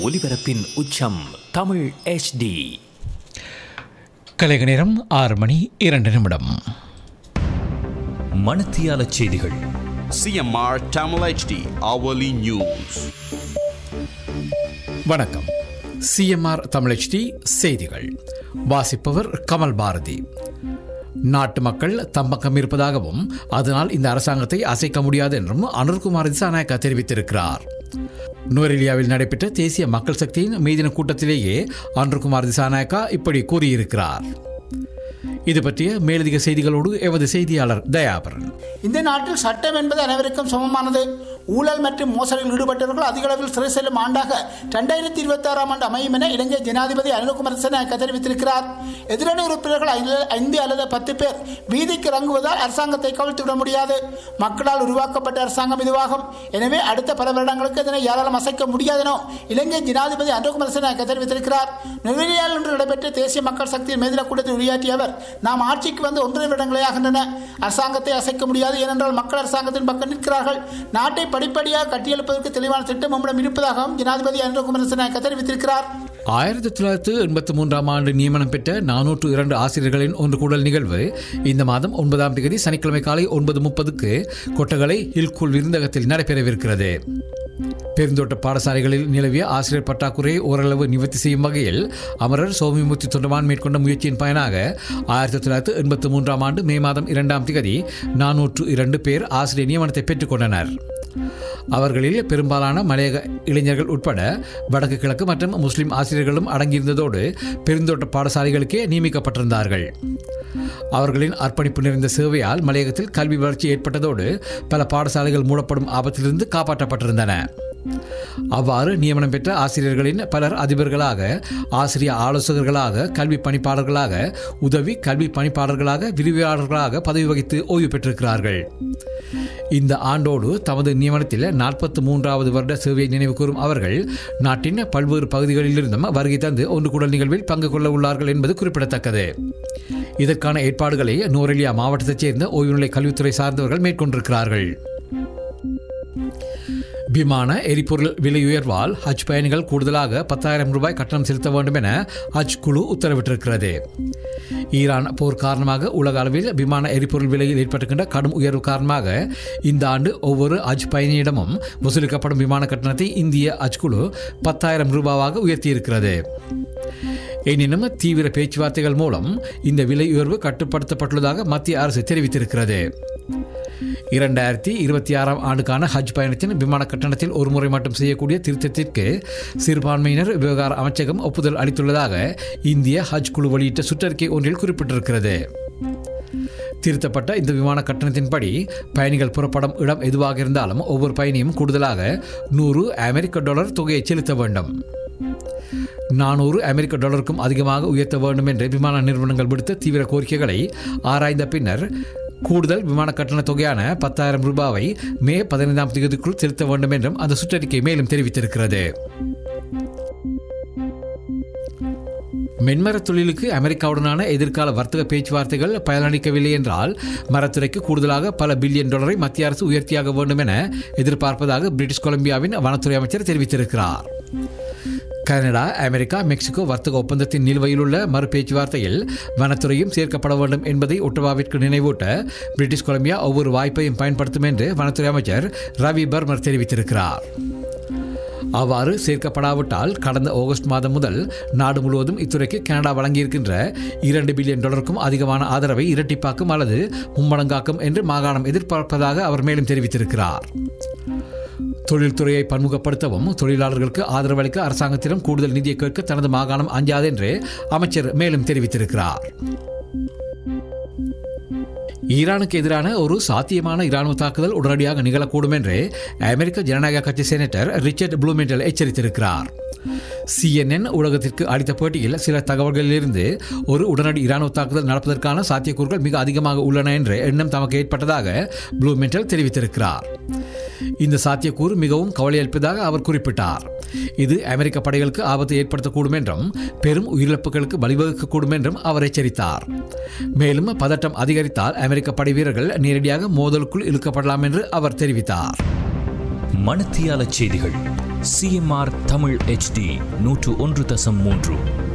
ஒலிபரப்பின் உச்சம் தமிழ் HD கலைக நேரம் ஆறு மணி இரண்டு நிமிடம் மணத்தியால செய்திகள் CMR Tamil HD hourly news. வணக்கம் சிஎம்ஆர் தமிழச்டி செய்திகள் வாசிப்பவர் கமல் பாரதி நாட்டு மக்கள் தம்பக்கம் இருப்பதாகவும் அதனால் இந்த அரசாங்கத்தை அசைக்க முடியாது என்றும் அனுர்குமார் திசாநாயக்கா தெரிவித்திருக்கிறார் நுவரெலியாவில் நடைபெற்ற தேசிய மக்கள் சக்தியின் மீதின கூட்டத்திலேயே அனுர்குமார் திசாநாயக்கா இப்படி கூறியிருக்கிறார் இது பற்றிய மேலதிக செய்திகளோடு எமது செய்தியாளர் தயாபரன் இந்த நாட்டில் சட்டம் என்பது அனைவருக்கும் சமமானது ஊழல் மற்றும் மோசடியில் ஈடுபட்டவர்கள் அதிக அளவில் சிறை செல்லும் ஆண்டாக இரண்டாயிரத்தி இருபத்தி ஆறாம் ஆண்டு அமையும் என இலங்கை ஜனாதிபதி அனுகுமார் திசாநாயக்க தெரிவித்திருக்கிறார் எதிரணி உறுப்பினர்கள் ஐந்து- ஐந்து அல்லது பத்து பேர் வீதிக்கு இறங்குவதால் அரசாங்கத்தை கவிழ்த்து விட முடியாது மக்களால் உருவாக்கப்பட்ட அரசாங்கம் இதுவாகும் எனவே அடுத்த பல வருடங்களுக்கு இதனை யாராலும் அசைக்க முடியாதெனோ இலங்கை ஜனாதிபதி அனுகுமார் திசாநாயக்க தெரிவித்திருக்கிறார் நெருவலியால் இன்று நடைபெற்ற தேசிய மக்கள் சக்தியின் மேதின கூட்டத்தில் உரையாற்றிய அவர் நாம் ஆட்சிக்கு வந்து ஒன்றரை வருடங்களே ஆகின்றன அரசாங்கத்தை அசைக்க முடியாது ஏனென்றால் மக்கள் அரசாங்கத்தின் பக்கம் நிற்கிறார்கள் நாட்டை படிப்படியாக கட்டியெழுப்பதற்கு தெளிவான திட்டம் நம்மிடம் இருப்பதாகவும் ஜனாதிபதி அனுகுமார் திசாநாயக்க தெரிவித்திருக்கிறார் ஆயிரத்தி தொள்ளாயிரத்தி எண்பத்தி மூன்றாம் ஆண்டு நியமனம் பெற்ற நானூற்று இரண்டு ஆசிரியர்களின் ஒன்று கூடல் நிகழ்வு இந்த மாதம் ஒன்பதாம் தேதி சனிக்கிழமை காலை ஒன்பது முப்பதுக்கு கொட்டகலை ஹில்குல் விருந்தகத்தில் நடைபெறவிருக்கிறது பெருந்தோட்ட பாடசாலைகளில் நிலவிய ஆசிரியர் பற்றாக்குறையை ஓரளவு நிவர்த்தி செய்யும் வகையில் அமரர் சோமிமூர்த்தி தொண்டமான் மேற்கொண்ட முயற்சியின் பயனாக ஆயிரத்தி தொள்ளாயிரத்தி எண்பத்தி மூன்றாம் ஆண்டு மே மாதம் இரண்டாம் தேதி நானூற்று இரண்டு பேர் ஆசிரியர் நியமனத்தை பெற்றுக்கொண்டனர் அவர்களில் பெரும்பாலான மலையக இளைஞர்கள் உட்பட வடக்கு கிழக்கு மற்றும் முஸ்லிம் ஆசிரியர்களும் அடங்கியிருந்ததோடு பெருந்தோட்ட பாடசாலைகளுக்கே நியமிக்கப்பட்டிருந்தார்கள் அவர்களின் அர்ப்பணிப்பு நிறைந்த சேவையால் மலையகத்தில் கல்வி வளர்ச்சி ஏற்பட்டதோடு பல பாடசாலைகள் மூடப்படும் ஆபத்திலிருந்து காப்பாற்றப்பட்டிருந்தன அவ்வாறு நியமனம் பெற்ற ஆசிரியர்களின் பலர் அதிபர்களாக ஆசிரிய ஆலோசகர்களாக கல்வி பணிப்பாளர்களாக உதவி கல்வி பணிப்பாளர்களாக விரிவாளர்களாக பதவி வகித்து ஓய்வு பெற்றிருக்கிறார்கள் இந்த ஆண்டோடு தமது நியமனத்தில் நாற்பத்தி மூன்றாவது வருட சேவையை நினைவு கூறும் அவர்கள் நாட்டின் பல்வேறு பகுதிகளிலிருந்தும் வருகை தந்து ஒன்று கூடல் நிகழ்வில் பங்கு கொள்ள உள்ளார்கள் என்பது குறிப்பிடத்தக்கது இதற்கான ஏற்பாடுகளை நூரெலியா மாவட்டத்தைச் சேர்ந்த ஓய்வுநிலை கல்வித்துறை சார்ந்தவர்கள் மேற்கொண்டிருக்கிறார்கள் விமான எரிபொருள் விலை உயர்வால் ஹஜ் பயணிகள் கூடுதலாக பத்தாயிரம் ரூபாய் கட்டணம் செலுத்த வேண்டும் என ஹஜ் குழு உத்தரவிட்டிருக்கிறது ஈரான் போர் காரணமாக உலக அளவில் விமான எரிபொருள் விலையில் ஏற்பட்டுகின்ற கடும் உயர்வு காரணமாக இந்த ஆண்டு ஒவ்வொரு ஹஜ் பயணியிடமும் வசூலிக்கப்படும் விமான கட்டணத்தை இந்திய ஹஜ் குழு பத்தாயிரம் ரூபாவாக உயர்த்தியிருக்கிறது எனினும் தீவிர பேச்சுவார்த்தைகள் மூலம் இந்த விலை உயர்வு கட்டுப்படுத்தப்பட்டுள்ளதாக மத்திய அரசு தெரிவித்திருக்கிறது இரண்டாயிரத்தி இருபத்தி ஆறாம் ஆண்டுக்கான ஹஜ் பயணத்தின் விமான கட்டணத்தில் ஒரு முறை மட்டும் செய்யக்கூடிய திருத்தத்திற்கு சிறுபான்மையினர் விவகார அமைச்சகம் ஒப்புதல் அளித்துள்ளதாக இந்திய ஹஜ் குழு வெளியிட்ட சுற்றறிக்கை ஒன்றில் குறிப்பிட்டிருக்கிறது திருத்தப்பட்ட இந்த விமான கட்டணத்தின்படி பயணிகள் புறப்படும் இடம் எதுவாக இருந்தாலும் ஒவ்வொரு பயணியும் கூடுதலாக நூறு அமெரிக்க டாலர் தொகையை செலுத்த வேண்டும் நானூறு அமெரிக்க டாலருக்கும் அதிகமாக உயர்த்த வேண்டும் என்று விமான நிறுவனங்கள் விடுத்த தீவிர கோரிக்கைகளை ஆராய்ந்த பின்னர் கூடுதல் விமான கட்டண தொகையான பத்தாயிரம் ரூபாவை மே பதினைந்தாம் தேதிக்குள் செலுத்த வேண்டும் என்றும் அந்த சுற்றறிக்கை மேலும் தெரிவித்திருக்கிறது மென்மரத் தொழிலுக்கு அமெரிக்காவுடனான எதிர்கால வர்த்தக பேச்சுவார்த்தைகள் பயனளிக்கவில்லை என்றால் மரத்துறைக்கு கூடுதலாக பல பில்லியன் டாலரை மத்திய அரசு உயர்த்தியாக வேண்டும் என எதிர்பார்ப்பதாக பிரிட்டிஷ் கொலம்பியாவின் வனத்துறை அமைச்சர் தெரிவித்திருக்கிறார் கனடா அமெரிக்கா மெக்சிகோ வர்த்தக ஒப்பந்தத்தின் நிலுவையில் உள்ள மறு பேச்சுவார்த்தையில் வனத்துறையும் சேர்க்கப்பட வேண்டும் என்பதை ஒட்டவாவிற்கு நினைவூட்ட பிரிட்டிஷ் கொலம்பியா ஒவ்வொரு வாய்ப்பையும் பயன்படுத்தும் என்று வனத்துறை அமைச்சர் ரவி பர்மர் தெரிவித்திருக்கிறார் அவ்வாறு சேர்க்கப்படாவிட்டால் கடந்த ஆகஸ்ட் மாதம் முதல் நாடு முழுவதும் இத்துறைக்கு கனடா வழங்கியிருக்கின்ற இரண்டு பில்லியன் டாலருக்கும் அதிகமான ஆதரவை இரட்டிப்பாக்கும் அல்லது மும்மடங்காக்கும் என்று மாகாணம் எதிர்பார்ப்பதாக அவர் மேலும் தெரிவித்திருக்கிறார் தொழில்துறையை பன்முகப்படுத்தவும் தொழிலாளர்களுக்கு ஆதரவளிக்க அரசாங்கத்திடம் கூடுதல் நிதியை கேட்க தனது மாகாணம் அஞ்சாது என்று அமைச்சர் மேலும் தெரிவித்திருக்கிறார் ஈரானுக்கு எதிரான ஒரு சாத்தியமான இராணுவ தாக்குதல் உடனடியாக நிகழக்கூடும் என்று அமெரிக்க ஜனநாயக கட்சி செனட்டர் ரிச்சர்ட் ப்ளூமெண்டல் எச்சரித்திருக்கிறார் சிஎன்என் ஊடகத்திற்கு அளித்த பேட்டியில் சில தகவல்களிலிருந்து ஒரு உடனடி இராணுவ தாக்குதல் நடப்பதற்கான சாத்தியக்கூறுகள் மிக அதிகமாக உள்ளன என்ற எண்ணம் தமக்கு ஏற்பட்டதாக ப்ளூமெண்டல் தெரிவித்திருக்கிறார் இந்த சாத்தியக்கூறு மிகவும் கவலையளிப்பதாக அவர் குறிப்பிட்டார் இது அமெரிக்க படைகளுக்கு ஆபத்தை ஏற்படுத்தக்கூடும் என்றும் பெரும் உயிரிழப்புகளுக்கு வழிவகுக்கக்கூடும் என்றும் அவர் எச்சரித்தார் மேலும் பதட்டம் அதிகரித்தால் அமெரிக்க படை வீரர்கள் நேரடியாக மோதலுக்குள் இழுக்கப்படலாம் என்று அவர் தெரிவித்தார் மணத்தியால செய்திகள் சிஎம்ஆர் தமிழ் HD நூற்று ஒன்று தசம் மூன்று